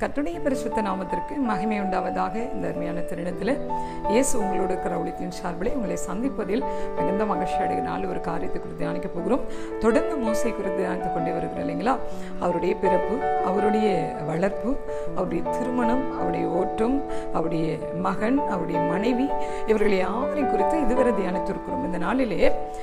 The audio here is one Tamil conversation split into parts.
கர்த்தருடைய பரிசுத்த நாமத்திற்கு மகிமை உண்டாவதாக இந்த அருமையான திருடத்தில் இயேசு உங்களோட இருக்கிற ஒளித்தின் சார்பிலே உங்களை சந்திப்பதில் மிகுந்த மகிழ்ச்சி அடைகினால் ஒரு காரியத்தை குறித்து தியானிக்க போகிறோம் தொடர்ந்து மோசை குறித்து தியானித்து கொண்டே வருகிறோம் இல்லைங்களா அவருடைய பிறப்பு அவருடைய வளர்ப்பு அவருடைய திருமணம் அவருடைய ஓட்டம் அவருடைய மகன் அவருடைய மனைவி இவர்கள் யாரையும் குறித்து இதுவரை தியானித்திருக்கிறோம் இந்த நாளிலே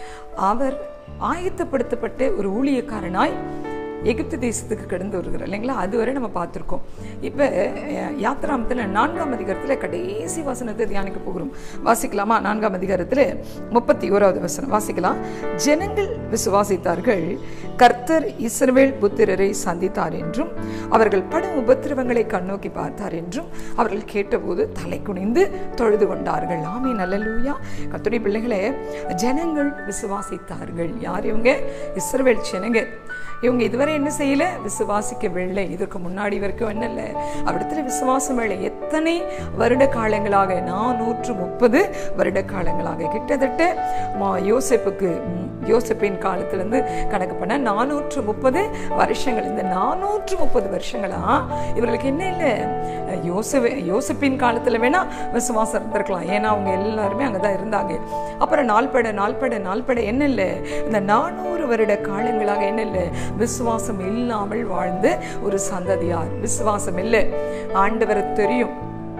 அவர் ஆயத்தப்படுத்தப்பட்ட ஒரு ஊழியக்காரனாய் எகிப்து தேசத்துக்கு கடந்து வருகிறார் இல்லைங்களா அதுவரை நம்ம பார்த்துருக்கோம் இப்போ யாத்திராமத்தில் நான்காம் அதிகாரத்தில் கடைசி வசனத்தை தியானிக்க போகிறோம் வாசிக்கலாமா நான்காம் அதிகாரத்தில் முப்பத்தி ஓராவது வசனம் வாசிக்கலாம் ஜனங்கள் விசுவாசித்தார்கள் கர்த்தர் இஸ்ரவேல் புத்திரரை சந்தித்தார் என்றும் அவர்கள் படும் உபத்திரவங்களை கண்ணோக்கி பார்த்தார் என்றும் அவர்கள் கேட்டபோது தலை குனிந்து தொழுது கொண்டார்கள் ஆமே நல்லலூயா கர்த்தருடைய பிள்ளைகளே ஜனங்கள் விசுவாசித்தார்கள் யார் இவங்க இஸ்ரவேல் ஜனங்க இவங்க இதுவரை என்ன செய்யல விசுவாசிக்கவில்லை இதற்கு முன்னாடி வரைக்கும் என்ன இல்லை அவிடத்துல விசுவாசம் இல்லை எத்தனை வருட காலங்களாக நானூற்று முப்பது வருட காலங்களாக கிட்டத்தட்ட மா- யோசேப்புக்கு ம், யோசேப்பின் காலத்திலிருந்து கணக்கு பண்ண நானூற்று முப்பது வருஷங்கள் இந்த நானூற்று முப்பது வருஷங்களா இவர்களுக்கு என்ன இல்லை யோசவே யோசப்பின் காலத்துல வேணா விசுவாசம் இருந்திருக்கலாம் ஏன்னா அவங்க எல்லாருமே அங்கதான் இருந்தாங்க அப்புறம் நாள்பட நாள்பட நாள்பட என்ன இல்லை இந்த நானூறு வருட காலங்களாக என்ன இல்லை விசுவாசம் இல்லாமல் வாழ்ந்த ஒரு சந்ததியார் விசுவாசம் இல்லை ஆண்டவரை தெரியும்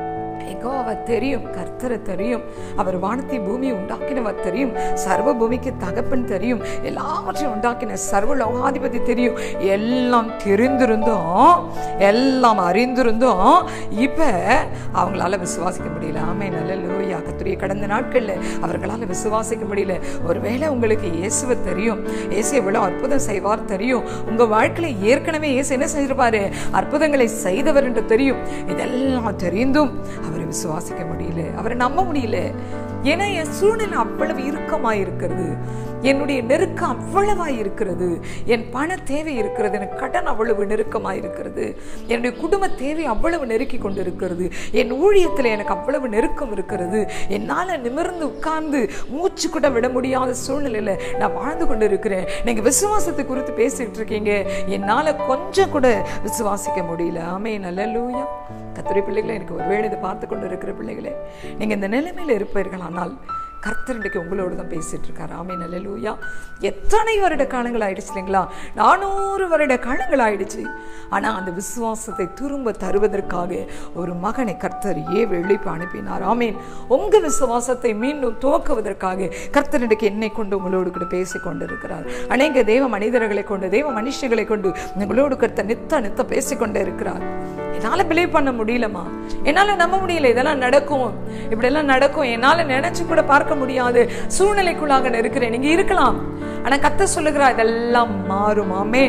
யெகோவா தெரியும் கர்த்தரை தெரியும் அவர் வானத்தை பூமியை உண்டாக்கினவர் தெரியும் சர்வ பூமிக்கு தகப்பன் தெரியும் எல்லாவற்றையும் உண்டாக்கின சர்வ லோகாதிபதி தெரியும் எல்லாம் தெரிந்திருந்தும் எல்லாம் அறிந்திருந்தும் இப்ப அவங்களால விசுவாசிக்க முடியல ஆமே நல்ல லூயா கத்துரிய கடந்த நாட்கள்ல அவர்களால விசுவாசிக்க முடியல ஒருவேளை உங்களுக்கு இயேசுவை தெரியும் இயேசு எவ்வளவு அற்புதம் செய்வார் தெரியும் உங்க வாழ்க்கையில ஏற்கனவே இயேசு என்ன செய்திருப்பாரு அற்புதங்களை செய்தவர் என்று தெரியும் இதெல்லாம் தெரிந்தும் அவரை விசுவாசிக்க முடியல அவரை நம்ப முடியல ஏன்னா என் சூழ்நிலை அவ்வளவு இறுக்கமா இருக்கிறது என்னுடைய நெருக்கம் அவ்வளவா இருக்கிறது என் பண தேவை இருக்கிறது எனக்கு கடன் அவ்வளவு நெருக்கமா இருக்கிறது என்னுடைய குடும்ப தேவை அவ்வளவு நெருக்கி கொண்டு இருக்கிறது என் ஊழியத்தில் எனக்கு அவ்வளவு நெருக்கம் இருக்கிறது என்னால் நிமிர்ந்து உட்கார்ந்து மூச்சு கூட விட முடியாத சூழ்நிலையில நான் வாழ்ந்து கொண்டு இருக்கிறேன் நீங்க விசுவாசத்தை குறித்து பேசிட்டு இருக்கீங்க என்னால கொஞ்சம் கூட விசுவாசிக்க முடியல ஆமே நல்லலூயா கத்துரை பிள்ளைகளை எனக்கு ஒருவேளை இதை பார்த்து கொண்டு இருக்கிற பிள்ளைகளே நீங்க இந்த நிலைமையில இருப்பீர்கள் ஆனால் கர்த்தர் இன்றைக்கு உங்களோடு தான் பேசிட்டு இருக்காரு ஆமே நல்லலூயா எத்தனை வருட காலங்கள் ஆயிடுச்சு இல்லைங்களா நானூறு வருட காலங்கள் ஆயிடுச்சு ஆனா அந்த விசுவாசத்தை திரும்ப தருவதற்காக ஒரு மகனை கர்த்தர் ஏ வெளிப்பு அனுப்பினார் ஆமேன் உங்க விசுவாசத்தை மீண்டும் துவக்குவதற்காக கர்த்தர் இன்றைக்கு என்னை கொண்டு உங்களோடு கூட பேசிக் கொண்டிருக்கிறார் அநேக தேவ மனிதர்களை கொண்டு தேவ மனுஷங்களை கொண்டு உங்களோடு கர்த்தர் நித்த நித்த பேசிக்கொண்டே இருக்கிறார் என்னால பிலீவ் பண்ண முடியலமா என்னால நம்ப முடியல இதெல்லாம் நடக்கும் இப்படியெல்லாம் நடக்கும் என்னால நினைச்சு கூட பார்க்க முடியாது சூழ்நிலைக்குள்ளாக இருக்கிறேன் நீங்க இருக்கலாம் ஆனா கத்த சொல்லுகிறா இதெல்லாம் மாறும் ஆமே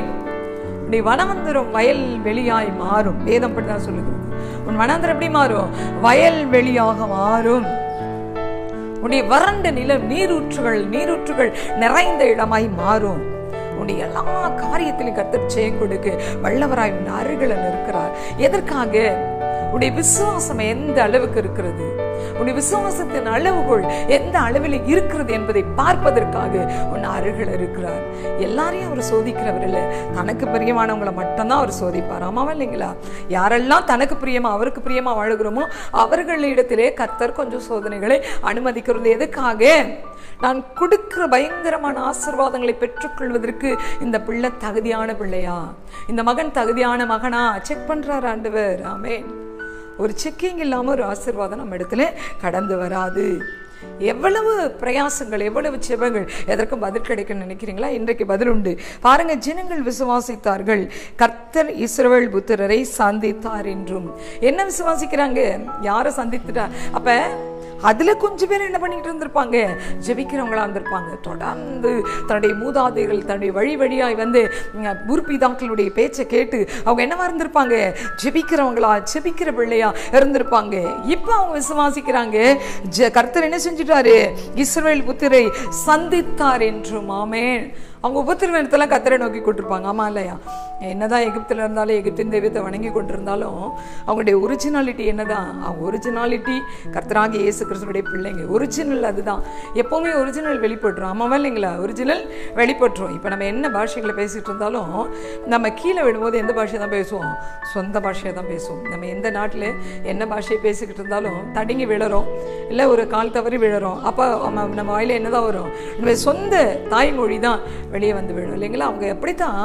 நீ வனமந்திரம் வயல் வெளியாய் மாறும் வேதம் தான் சொல்லுகிறது உன் வனாந்திரம் எப்படி மாறும் வயல் வெளியாக மாறும் உன்னுடைய வறண்ட நிலம் நீரூற்றுகள் நீரூற்றுகள் நிறைந்த இடமாய் மாறும் உன்னுடைய எல்லா காரியத்திலும் கர்த்தர் ஜெயம் கொடுக்க வல்லவராய் உன் அருகில நிற்கிறார் எதற்காக உன்னுடைய விசுவாசம் எந்த அளவுக்கு இருக்கிறது உன்னுடைய விசுவாசத்தின் அளவுகோல் எந்த அளவில் இருக்கிறது என்பதை பார்ப்பதற்காக உன் அருகில் இருக்கிறார் எல்லாரையும் அவர் சோதிக்கிறவர் இல்லை தனக்கு பிரியமானவங்களை மட்டும்தான் அவர் சோதிப்பார் ஆமாவா இல்லைங்களா யாரெல்லாம் தனக்கு பிரியமா அவருக்கு பிரியமா வாழுகிறோமோ அவர்களிடத்திலே கர்த்தர் கொஞ்சம் சோதனைகளை அனுமதிக்கிறது எதுக்காக நான் கொடுக்கிற பயங்கரமான ஆசீர்வாதங்களை பெற்றுக்கொள்வதற்கு இந்த பிள்ளை தகுதியான பிள்ளையா இந்த மகன் தகுதியான மகனா செக் பண்றார் ஆண்டவர் ஆமென் ஒரு செக்கிங் இல்லாம ஒரு ஆசீர்வாதம் நம்ம இடத்துல கடந்து வராது எவ்வளவு பிரயாசங்கள் எவ்வளவு செபங்கள் எதற்கும் பதில் கிடைக்கும்னு நினைக்கிறீங்களா இன்றைக்கு பதில் உண்டு பாருங்க ஜனங்கள் விசுவாசித்தார்கள் கர்த்தர் இஸ்ரவேல் புத்திரரை சந்தித்தார் என்றும் என்ன விசுவாசிக்கிறாங்க யாரை சந்தித்துட்டா அப்ப அதுல கொஞ்சம் பேர் என்ன பண்ணிட்டு இருந்திருப்பாங்க ஜெபிக்கிறவங்களா இருந்திருப்பாங்க தொடர்ந்து தன்னுடைய மூதாதைகள் தன்னுடைய வழி வழியாய் வந்து உம், முற்பிதாக்களுடைய பேச்சை கேட்டு அவங்க என்னவா இருந்திருப்பாங்க ஜெபிக்கிறவங்களா ஜெபிக்கிற பிள்ளையா இருந்திருப்பாங்க இப்போ அவங்க விசுவாசிக்கிறாங்க ஜ- கர்த்தர் என்ன செஞ்சுட்டாரு இஸ்ரவேல் புத்திரை சந்தித்தார் என்றும் ஆமென் அவங்க உபத்திரவனத்தெல்லாம் கத்தரை நோக்கி கூட்டிருப்பாங்க ஆமா இல்லையா என்னதான் எகிப்தில் இருந்தாலும் எகிப்தின் தெய்வத்தை வணங்கி கொண்டிருந்தாலும் அவங்களுடைய ஒரிஜினாலிட்டி என்னதான் அவங்க ஒரிஜினாலிட்டி கர்த்தராகி இயேசு கிறிஸ்துடைய பிள்ளைங்க ஒரிஜினல் அதுதான் எப்போவுமே ஒரிஜினல் வெளிப்பட்டுரும் ஆமாவா இல்லைங்களா ஒரிஜினல் வெளிப்பட்டுரும் இப்போ நம்ம என்ன பாஷைகளை பேசிகிட்டு இருந்தாலும் நம்ம கீழே விடும்போது எந்த பாஷையை தான் பேசுவோம் சொந்த பாஷையை தான் பேசுவோம் நம்ம எந்த நாட்டில் என்ன பாஷையை பேசிக்கிட்டு இருந்தாலும் தடுங்கி விழறோம் இல்லை ஒரு கால் தவறி விழறோம் அப்போ நம்ம நம்ம வாயில என்னதான் வரும் நம்ம சொந்த தாய்மொழி தான் வெளியே வந்து விழும் இல்லைங்களா அவங்க எப்படித்தான்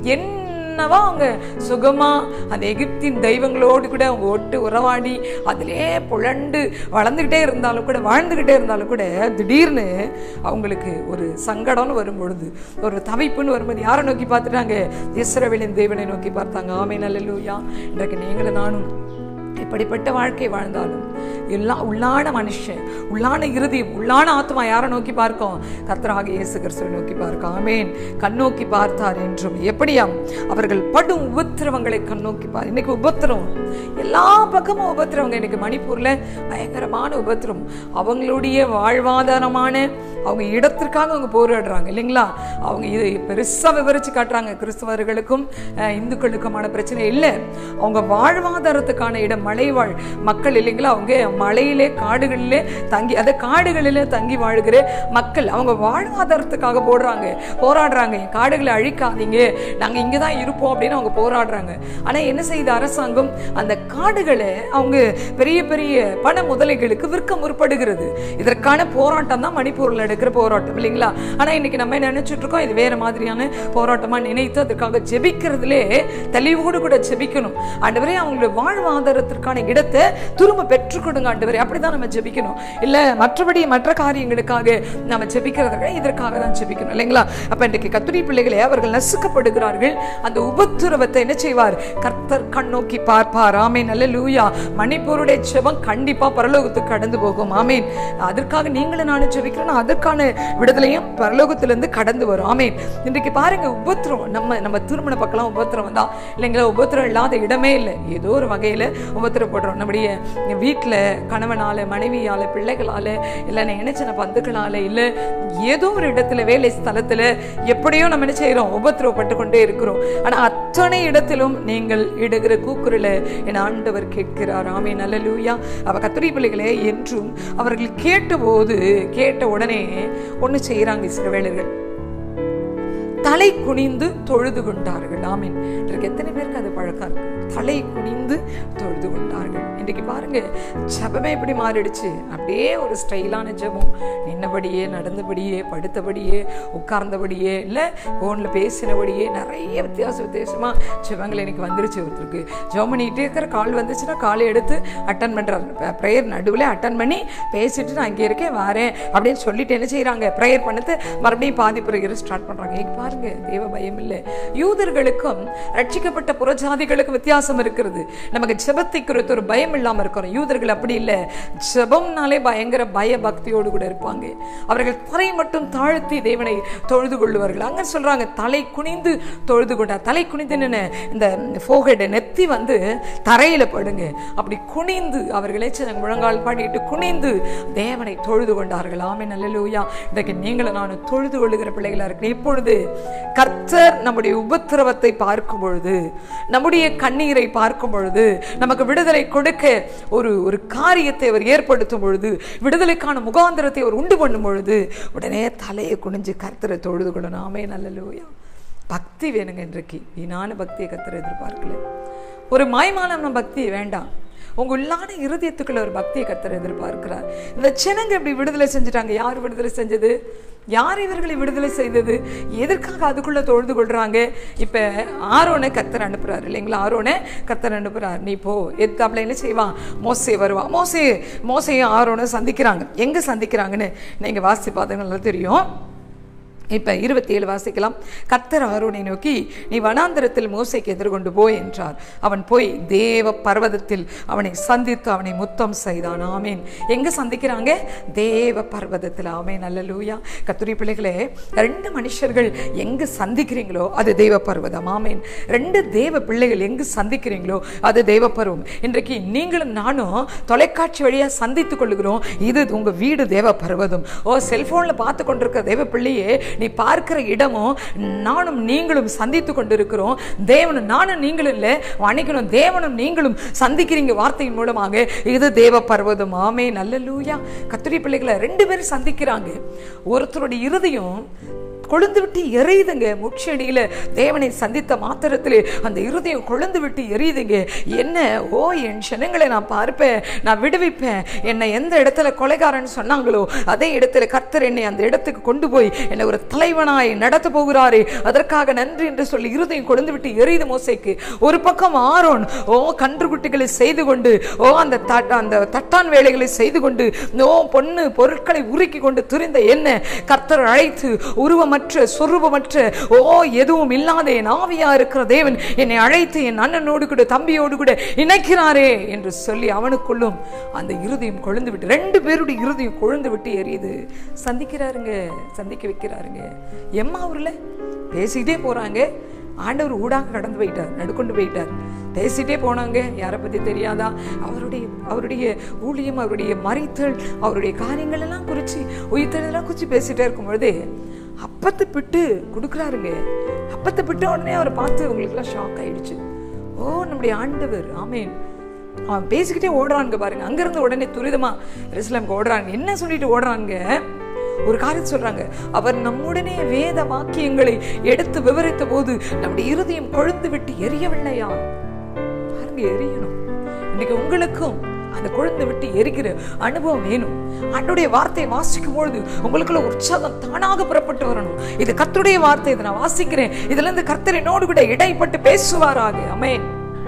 என்னவா அவங்க சுகமா அந்த எகிப்தின் தெய்வங்களோடு கூட அவங்க ஒட்டு உறவாடி அதிலே புழண்டு வளர்ந்துக்கிட்டே இருந்தாலும் கூட வாழ்ந்துக்கிட்டே இருந்தாலும் கூட திடீர்னு அவங்களுக்கு ஒரு சங்கடம்னு வரும் பொழுது ஒரு தவிப்புன்னு வரும்போது யாரை நோக்கி பார்த்துட்டாங்க இஸ்ரவேலின் தேவனை நோக்கி பார்த்தாங்க ஆமே நல்லூயா இன்றைக்கு நீங்களும் நானும் எப்படிப்பட்ட வாழ்க்கை வாழ்ந்தாலும் எல்லா உள்ளான மனுஷன் உள்ளான இறுதி உள்ளான ஆத்மா யாரை நோக்கி பார்க்கும் கர்த்தராக இயேசு கிறிஸ்துவை நோக்கி பார்க்க ஆமேன் கண்ணோக்கி பார்த்தார் என்றும் எப்படியாம் அவர்கள் படும் உபத்திரவங்களை கண்ணோக்கி பார் இன்னைக்கு உபத்திரம் எல்லா பக்கமும் உபத்திரவங்க இன்னைக்கு மணிப்பூர்ல பயங்கரமான உபத்திரம் அவங்களுடைய வாழ்வாதாரமான அவங்க இடத்திற்காக அவங்க போராடுறாங்க இல்லைங்களா அவங்க இது பெருசா விவரிச்சு காட்டுறாங்க கிறிஸ்தவர்களுக்கும் அஹ், இந்துக்களுக்குமான பிரச்சனை இல்லை அவங்க வாழ்வாதாரத்துக்கான இடம் மலைவாழ் மக்கள் இல்லைங்களா அவங்க மலையிலே காடுகளிலே தங்கி அந்த காடுகளிலே தங்கி வாழ்கிற மக்கள் அவங்க வாழ்வாதாரத்துக்காக போடுறாங்க போராடுறாங்க என் காடுகளை அழிக்காதீங்க நாங்க இங்க தான் இருப்போம் அப்படின்னு அவங்க போராடுறாங்க ஆனா என்ன செய்த அரசாங்கம் அந்த காடுகளை அவங்க பெரிய பெரிய பண முதலைகளுக்கு விற்க முற்படுகிறது இதற்கான போராட்டம் தான் மணிப்பூர்ல நடக்கிற போராட்டம் இல்லைங்களா ஆனா இன்னைக்கு நம்ம என்ன நினைச்சிட்டு இருக்கோம் இது வேற மாதிரியான போராட்டமா நினைத்து அதற்காக ஜெபிக்கிறதுலே தெளிவோடு கூட ஜெபிக்கணும் ஆண்டவரே அவங்களுடைய வாழ்வாதாரத்திற்கான இடத்தை திரும்ப பெற்றுக் கொடுங்க ஆண்டவரே அப்படிதான் நம்ம ஜெபிக்கணும் இல்ல மற்றபடி மற்ற காரியங்களுக்காக நம்ம ஜெபிக்கிறத விட இதற்காக தான் ஜெபிக்கணும் இல்லைங்களா அப்ப இன்றைக்கு கத்துரி பிள்ளைகளே அவர்கள் நசுக்கப்படுகிறார்கள் அந்த உபத்திரவத்தை என்ன செய்வார் கர்த்தர் கண்ணோக்கி பார்ப்பார் ஆமேன் நல்ல லூயா மணிப்பூருடைய ஜெபம் கண்டிப்பா பரலோகத்துக்கு கடந்து போகும் ஆமேன் அதற்காக நீங்களும் நானும் ஜெபிக்கிறோம் அதற்கான விடுதலையும் பரலோகத்திலிருந்து கடந்து வரும் ஆமேன் இன்றைக்கு பாருங்க உபத்திரம் நம்ம நம்ம திருமண பக்கம் உபத்திரம் தான் இல்லைங்களா உபத்திரம் இல்லாத இடமே இல்லை ஏதோ ஒரு வகையில உபத்திரப்படுறோம் நம்முடைய வீட்டில் கணவனால மனைவியால பிள்ளைகளால இல்லை நினைச்சன பந்துக்களால இல்லை ஏதோ ஒரு இடத்துல வேலை ஸ்தலத்துல எப்படியோ நம்ம என்ன செய்யறோம் உபத்திரவப்பட்டு கொண்டே இருக்கிறோம் ஆனா அத்தனை இடத்திலும் நீங்கள் இடுகிற கூக்குரல என் ஆண்டவர் கேட்கிறார் ஆமே நல்லலூயா அவ கத்துரி பிள்ளைகளே என்றும் அவர்கள் கேட்டபோது கேட்ட உடனே ஒண்ணு செய்யறாங்க இஸ்ரவேலர்கள் தலை குனிந்து தொழுது கொண்டார்கள் ஆமீன் இன்றைக்கு எத்தனை பேருக்கு அது பழக்கம் இருக்கு தலை குனிந்து தொழுது கொண்டார்கள் இன்றைக்கு பாருங்க ஜபமே எப்படி மாறிடுச்சு அப்படியே ஒரு ஸ்டைலான ஜபம் நின்னபடியே நடந்தபடியே படுத்தபடியே உட்கார்ந்தபடியே இல்லை ஃபோனில் பேசினபடியே நிறைய வித்தியாச வித்தியாசமா ஜபங்கள் எனக்கு வந்துருச்சு ஒருத்தருக்கு ஜெபம் பண்ணிகிட்டே இருக்கிற கால் வந்துச்சுன்னா காலை எடுத்து அட்டன் பண்ணுறாரு ப்ரேயர் நடுவில் அட்டன் பண்ணி பேசிட்டு நான் இங்கே இருக்கேன் வரேன் அப்படின்னு சொல்லிட்டு என்ன செய்கிறாங்க ப்ரேயர் பண்ணது மறுபடியும் பாதி ப்ரேயர் ஸ்டார்ட் பண்ணுறாங்க இங்க பாருங்க தேவ பயம் இல்லை யூதர்களுக்கும் ரட்சிக்கப்பட்ட புறஜாதிகளுக்கும் வித்தியாசம் இருக்கிறது நமக்கு ஜெபத்தை குறித்து ஒரு பயம் இல்லாம இருக்கிறோம் யூதர்கள் அப்படி இல்லை ஜெபம்னாலே பயங்கர பய பக்தியோடு கூட இருப்பாங்க அவர்கள் தலை மட்டும் தாழ்த்தி தேவனை தொழுது கொள்ளுவார்கள் அங்க சொல்றாங்க தலை குனிந்து தொழுது கொண்டார் தலை குனிந்து என்ன இந்த ஃபோகெட் நெத்தி வந்து தரையில படுங்க அப்படி குனிந்து அவர்களே சின்ன முழங்கால் பாடிட்டு குனிந்து தேவனை தொழுது கொண்டார்கள் ஆமே நல்லலூயா இன்றைக்கு நீங்களும் நானும் தொழுது கொள்ளுகிற பிள்ளைகளா இருக்கிறேன் இப்பொழுது கர்த்தர் நம்முடைய உபத்திரவத்தை பார்க்கும் பொழுது நம்முடைய கண்ணீரை பார்க்கும் பொழுது நமக்கு விடுதலை கொடுக்க ஒரு ஒரு காரியத்தை அவர் ஏற்படுத்தும் பொழுது விடுதலைக்கான முகாந்திரத்தை அவர் உண்டு பண்ணும் பொழுது உடனே தலையை குனிஞ்சு கர்த்தரை தொழுது கொள்ளணும் ஆமே நல்லலூயா பக்தி வேணுங்க இன்றைக்கு வீணான பக்தியை கர்த்தர் எதிர்பார்க்கல ஒரு மாய்மாலான பக்தி வேண்டாம் உங்க உள்ளான இருதயத்துக்குள்ள ஒரு பக்தியை கர்த்தர் எதிர்பார்க்கிறார் இந்த சினங்க இப்படி விடுதலை செஞ்சுட்டாங்க யார் விடுதலை செஞ்சது யார் இவர்களை விடுதலை செய்தது எதற்காக அதுக்குள்ள தொழுது கொள்றாங்க இப்ப ஆரோனை கர்த்தர் அனுப்புறாரு இல்லைங்களா ஆரோனை கர்த்தர் அனுப்புறாரு நீ போ எத்தாப்புல என்ன செய்வான் மோசே வருவான் மோசே மோசையும் ஆரோனை சந்திக்கிறாங்க எங்க சந்திக்கிறாங்கன்னு நீங்க வாசித்து பார்த்தீங்கன்னா நல்லா தெரியும் இப்ப இருபத்தி ஏழு வாசிக்கலாம் கர்த்தர் ஆரோனை நோக்கி நீ வனாந்திரத்தில் மோசைக்கு எதிர்கொண்டு போய் என்றார் அவன் போய் தேவ பர்வதத்தில் அவனை சந்தித்து அவனை முத்தம் செய்தான் ஆமேன் எங்க சந்திக்கிறாங்க தேவ பர்வதத்தில் ஆமேன் அல்லலூயா கத்துரி பிள்ளைகளே ரெண்டு மனுஷர்கள் எங்க சந்திக்கிறீங்களோ அது தேவ பர்வதம் ஆமேன் ரெண்டு தேவ பிள்ளைகள் எங்கு சந்திக்கிறீங்களோ அது தேவ பருவம் இன்றைக்கு நீங்களும் நானும் தொலைக்காட்சி வழியா சந்தித்துக் கொள்ளுகிறோம் இது உங்க வீடு தேவ பர்வதம் ஓ செல்போன்ல பார்த்து கொண்டிருக்கிற தேவ பிள்ளையே நீ பார்க்கிற இடமும் நானும் நீங்களும் சந்தித்து கொண்டிருக்கிறோம் தேவனும் நானும் நீங்களும் இல்லை அன்னைக்கணும் தேவனும் நீங்களும் சந்திக்கிறீங்க வார்த்தையின் மூலமாக இது தேவ பர்வதம் ஆமே நல்ல லூயா கத்திரி பிள்ளைகளை ரெண்டு பேரும் சந்திக்கிறாங்க ஒருத்தருடைய இருதயம் கொழுந்து விட்டு எரியுதுங்க முச்செடியில தேவனை சந்தித்த மாத்திரத்திலே அந்த இருதயம் கொழுந்து விட்டு எரியுதுங்க என்ன ஓ என் ஜனங்களை நான் பார்ப்பேன் நான் விடுவிப்பேன் என்னை எந்த இடத்துல கொலைகாரன் சொன்னாங்களோ அதே இடத்துல கர்த்தர் என்னை அந்த இடத்துக்கு கொண்டு போய் என்னை ஒரு தலைவனாய் நடத்த போகிறாரே அதற்காக நன்றி என்று சொல்லி இருதயம் கொழுந்து விட்டு எரியுது மோசைக்கு ஒரு பக்கம் ஆரோன் ஓ கன்றுக்குட்டிகளை செய்து கொண்டு ஓ அந்த தட்- அந்த தட்டான் வேலைகளை செய்து கொண்டு ஓ பொண்ணு பொருட்களை உருக்கி கொண்டு துரிந்த என்ன கர்த்தர் அழைத்து உருவமற்ற சொரூபமற்ற ஓ எதுவும் இல்லாத என் ஆவியா இருக்கிற தேவன் என்னை அழைத்து என் அண்ணனோடு கூட தம்பியோடு கூட இணைக்கிறாரே என்று சொல்லி அவனுக்குள்ளும் அந்த இருதயம் கொழுந்து விட்டு ரெண்டு பேருடைய இருதயம் கொழுந்து விட்டு எரியுது சந்திக்கிறாருங்க சந்திக்க வைக்கிறாருங்க எம்மா ஊர்ல பேசிக்கிட்டே போறாங்க ஆண்டவர் ஊடாக கடந்து போயிட்டார் நடுக்கொண்டு போயிட்டார் பேசிட்டே போனாங்க யாரை பத்தி தெரியாதா அவருடைய அவருடைய ஊழியம் அவருடைய மறைத்தல் அவருடைய காரியங்கள் எல்லாம் குறிச்சு உயிர்த்தெல்லாம் குறிச்சு பேசிட்டே இருக்கும் பொழுதே அப்பத்தை பிட்டு கொடுக்குறாருங்க அப்பத்தை பிட்ட உடனே அவரை பார்த்து உங்களுக்குலாம் ஷாக் ஆயிடுச்சு ஓ நம்முடைய ஆண்டவர் ஆமேன் அவன் பேசிக்கிட்டே ஓடுறாங்க பாருங்க அங்கிருந்து உடனே துரிதமா எருசலேமுக்கு ஓடுறாங்க என்ன சொல்லிட்டு ஓடுறாங்க ஒரு காரியத்தை சொல்றாங்க அவர் நம்முடனே வேத வாக்கியங்களை எடுத்து விவரித்த போது நம்முடைய இருதயம் கொழுந்து விட்டு எரியவில்லையா பாருங்க எரியணும் இன்னைக்கு உங்களுக்கும் அந்த கொழுந்து விட்டு எரிக்கிற அனுபவம் வேணும் ஆண்டுடைய வார்த்தையை வாசிக்கும் பொழுது உங்களுக்குள்ள உற்சாகம் தானாக புறப்பட்டு வரணும் இது கர்த்தருடைய வார்த்தை இதை நான் வாசிக்கிறேன் இதுல இருந்து கர்த்தர் என்னோடு கூட இடைப்பட்டு பேசுவாராக அமேன்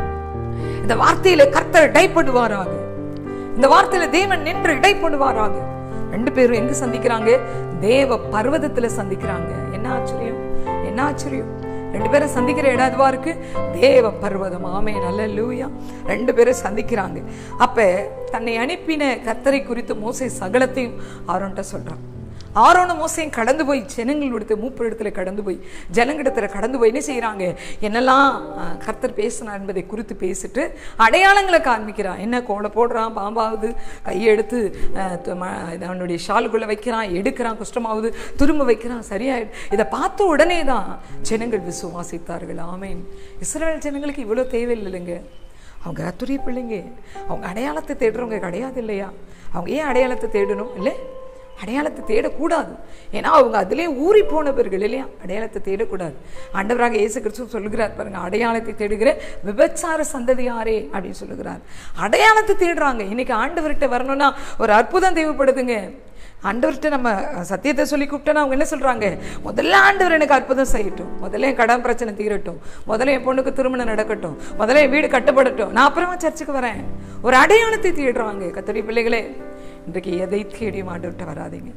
இந்த வார்த்தையில கர்த்தர் இடைப்படுவாராக இந்த வார்த்தையில தேவன் நின்று இடைப்படுவாராக ரெண்டு பேரும் எங்க சந்திக்கிறாங்க தேவ பர்வதத்துல சந்திக்கிறாங்க என்ன ஆச்சரியம் என்ன ஆச்சரியம் ரெண்டு பேரும் சந்திக்கிற இடம் அதுவா இருக்கு தேவ பர்வதம் ஆமே நல்ல லூயா ரெண்டு பேரும் சந்திக்கிறாங்க அப்ப தன்னை அனுப்பின கர்த்தரை குறித்து மோசை சகலத்தையும் ஆரோன்ட்ட சொல்றான் ஆரோனும் மோசையும் கடந்து போய் ஜனங்களிடத்துல மூப்பர் இடத்துல கடந்து போய் ஜனங்கிடத்துல கடந்து போய் என்ன செய்றாங்க என்னெல்லாம் அஹ், கர்த்தர் பேசினார் என்பதை குறித்து பேசிட்டு அடையாளங்களை காண்பிக்கிறான் என்ன கோலை போடுறான் பாம்பாவது கையை எடுத்து அஹ், து- ம- இது அவனுடைய ஷாலுக்குள்ள வைக்கிறான் எடுக்கிறான் குஷ்டமாவது திரும்ப வைக்கிறான் சரியாயிடு இதை பார்த்த உடனே தான் ஜனங்கள் விசுவாசித்தார்கள் ஆமேன் இஸ்ரவேல் ஜனங்களுக்கு இவ்வளோ தேவையில்லைங்க அவங்க கத்துரிய பிள்ளைங்க அவங்க அடையாளத்தை தேடுறவங்க கிடையாது இல்லையா அவங்க ஏன் அடையாளத்தை தேடணும் இல்லை அடையாளத்தை தேடக்கூடாது ஏன்னா அவங்க அதிலே ஊறி போனவர்கள் இல்லையா அடையாளத்தை தேடக்கூடாது ஆண்டவராக இயேசு கிறிஸ்து சொல்லுகிறார் பாருங்க அடையாளத்தை தேடுகிற விபச்சார சந்ததியாரே அப்படின்னு சொல்லுகிறார் அடையாளத்தை தேடுறாங்க இன்னைக்கு ஆண்டவர்கிட்ட வரணும்னா ஒரு அற்புதம் தேவைப்படுதுங்க ஆண்டவர்கிட்ட நம்ம சத்தியத்தை சொல்லி கூப்பிட்டோன்னா அவங்க என்ன சொல்றாங்க முதல்ல ஆண்டவர் எனக்கு அற்புதம் செய்யட்டும் முதல்ல என் கடன் பிரச்சனை தீரட்டும் முதல்ல என் பொண்ணுக்கு திருமணம் நடக்கட்டும் முதல்ல என் வீடு கட்டப்படட்டும் நான் அப்புறமா சர்ச்சுக்கு வரேன் ஒரு அடையாளத்தை தேடுறாங்க கத்தடி பிள்ளைகளே இன்றைக்கு எதை தேடியும் ஆண்டவர்கிட்ட வராதீங்க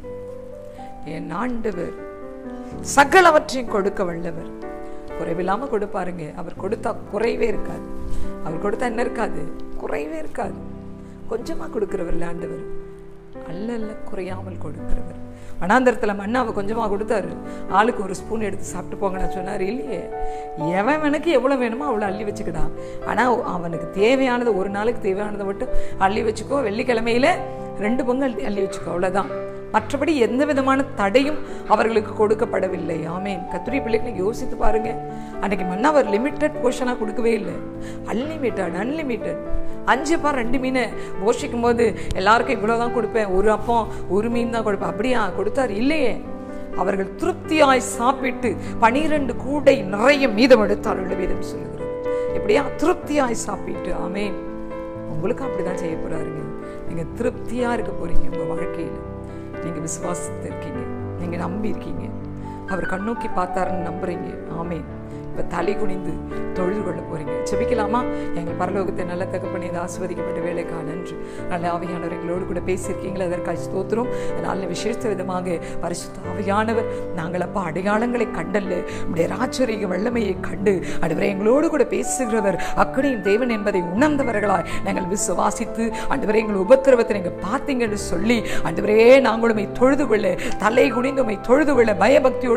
என் ஆண்டவர் சகலவற்றையும் கொடுக்க வல்லவர் குறைவில்லாம கொடுப்பாருங்க அவர் கொடுத்தா குறைவே இருக்காது அவர் கொடுத்தா என்ன இருக்காது குறைவே இருக்காது கொஞ்சமா கொடுக்கிறவர் இல்ல ஆண்டவர் அல்ல அல்ல குறையாமல் கொடுக்கிறவர் வனாந்தரத்துல மண்ணாவை கொஞ்சமா கொடுத்தாரு ஆளுக்கு ஒரு ஸ்பூன் எடுத்து சாப்பிட்டு போங்கன்னு சொன்னார் இல்லையே எவன் எனக்கு எவ்வளவு வேணுமோ அவ்வளோ அள்ளி வச்சுக்கிடா ஆனா அவனுக்கு தேவையானது ஒரு நாளுக்கு தேவையானதை மட்டும் அள்ளி வச்சுக்கோ வெள்ளிக்கிழமையில ரெண்டு பங்கு அள்ளி அள்ளி வச்சுக்கோ அவ்வளவுதான் மற்றபடி எந்த விதமான தடையும் அவர்களுக்கு கொடுக்கப்படவில்லை ஆமேன் கத்துரி பிள்ளைகளை யோசித்து பாருங்க அன்னைக்கு மன்னா அவர் லிமிட்டட் போர்ஷனாக கொடுக்கவே இல்லை அன்லிமிட்டட் அன்லிமிட்டட் அஞ்சு பா ரெண்டு மீனை போஷிக்கும் போது எல்லாருக்கும் இவ்வளோதான் கொடுப்பேன் ஒரு அப்பம் ஒரு மீன் தான் கொடுப்பேன் அப்படியா கொடுத்தார் இல்லையே அவர்கள் திருப்தியாய் சாப்பிட்டு பனிரெண்டு கூடை நிறைய மீதம் எடுத்தார்கள் வேதம் சொல்லுகிறது எப்படியா திருப்தியாய் சாப்பிட்டு ஆமேன் உங்களுக்கும் அப்படிதான் செய்ய போறாருங்க நீங்க திருப்தியா இருக்க போறீங்க உங்க வாழ்க்கையில நீங்க விசுவாசத்து இருக்கீங்க நீங்க நம்பி இருக்கீங்க அவர் கண்ணோக்கி பார்த்தாருன்னு நம்புறீங்க ஆமே இப்ப தலை குனிந்து தொழுது கொள்ள போறீங்க ஜெபிக்கலாமா எங்கள் பரலோகத்தை நல்ல தகப்பனி இந்த ஆஸ்வதிக்கப்பட்ட வேலைக்கா நன்று நல்ல ஆவியானவர் எங்களோடு கூட பேசியிருக்கீங்களா அதற்காக ஸ்தோத்திரம் நல்ல விசேஷ விதமாக பரிசுத்த ஆவியானவர் நாங்கள் அப்பா அடையாளங்களை கண்டல்ல உடைய ராச்சரிக வல்லமையை கண்டு அடுவரை எங்களோடு கூட பேசுகிறவர் அக்கடியும் தேவன் என்பதை உணர்ந்தவர்களாய் நாங்கள் விசுவாசித்து ஆண்டவரே எங்கள் உபத்திரவத்தை நீங்கள் பார்த்தீங்கன்னு சொல்லி ஆண்டவரே நாங்களும் உம்மை தொழுது கொள்ள தலை குனிந்து உம்மை தொழுது கொள்ள பயபக்தியோடு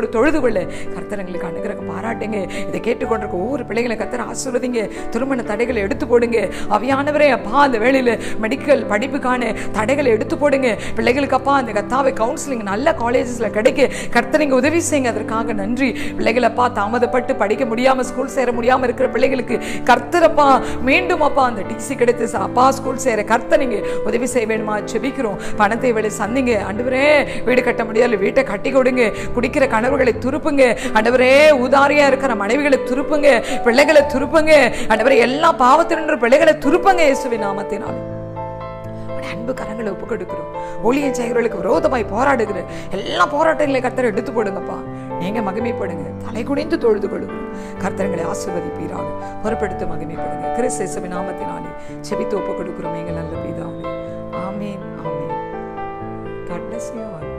இருதயத்தோடு தொழுது கொள்ள கர்த்தரங்களுக்கு அனுகிரகம் பாராட்டுங்க இதை கேட்டுக்கொண்டிருக்க ஒவ்வொரு பிள்ளைகளை கர்த்தர் ஆசீர்வதிங்க திருமண தடைகளை எடுத்து போடுங்க அவியானவரே அப்பா அந்த வேளையில் மெடிக்கல் படிப்புக்கான தடைகளை எடுத்து போடுங்க பிள்ளைகளுக்கு அப்பா அந்த கத்தாவை கவுன்சிலிங் நல்ல காலேஜஸ்ல கிடைக்க கர்த்தர் நீங்க உதவி செய்யுங்க அதற்காக நன்றி பிள்ளைகள் அப்பா தாமதப்பட்டு படிக்க முடியாம ஸ்கூல் சேர முடியாம இருக்கிற பிள்ளைகளுக்கு கர்த்தர் அப்பா மீண்டும் அப்பா அந்த டிசி கிடைத்து ச- அப்பா ஸ்கூல் சேர கர்த்தர் நீங்க உதவி செய்ய வேணுமா ஜெபிக்கிறோம் பணத்தை வேலை சந்திங்க ஆண்டவரே வீடு கட்ட முடியல வீட்டை கட்டி கொடுங்க குடிக்கிற கணவர்களை துருப்புங்க ஆண்டவரே ஊதாரியா இருக்கிற மனைவிகளை துருப்புங்க பிள்ளைகளை துருப்புங்க ஆண்டவரே எல்லா பாவத்தின்ற பிள்ளைகளை துருப்புங்க இயேசுவின் நாமத்தினால் உடைய அன்பு கரங்களை ஒப்பு கொடுக்கிறோம் ஊழியம் செய்கிறவர்களுக்கு விரோதமாய் போராடுகிற எல்லா போராட்டங்களையும் கர்த்தர் எடுத்து போடுங்கப்பா நீங்க மகிமைப்படுங்க தலை குனிந்து தொழுது கொள்ளுகிறோம் கர்த்தர்களை ஆசீர்வதிப்பீராக பொறுப்படுத்த மகிமைப்படுங்க கிறிஸ்து நாமத்தினாலே செபித்து ஒப்பு கொடுக்கிறோம் எங்கள் நல்ல பிதாவே ஆமேன் ஆமேன் God bless you all.